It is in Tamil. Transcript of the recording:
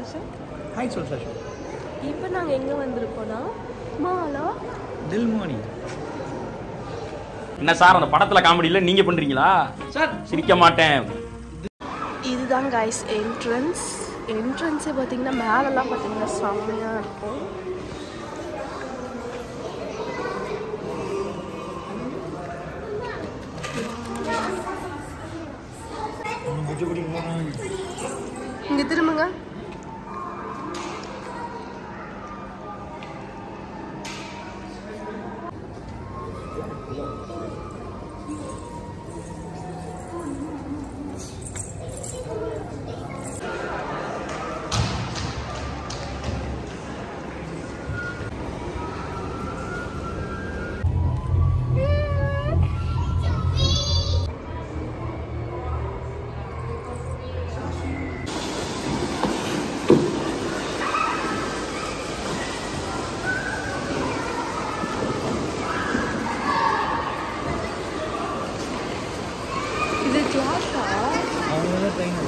சாஷா ஹாய் சொல் சாஷா இப்போ நாங்கள் எங்கே வந்திருக்கோம்னா மாலா தில் மோனி என்ன சார் அந்த படத்துல காமெடியில நீங்க பண்றீங்களா சார் சிரிக்க மாட்டேன் இதுதான் கைஸ் என்ட்ரன்ஸ் என்ட்ரன்ஸே பார்த்தீங்கன்னா மேலெல்லாம் பார்த்தீங்கன்னா செம்மையாக இருக்கும் இங்கே திரும்புங்க இது கிளாஸா அவங்க தான் ட்ரெயினர்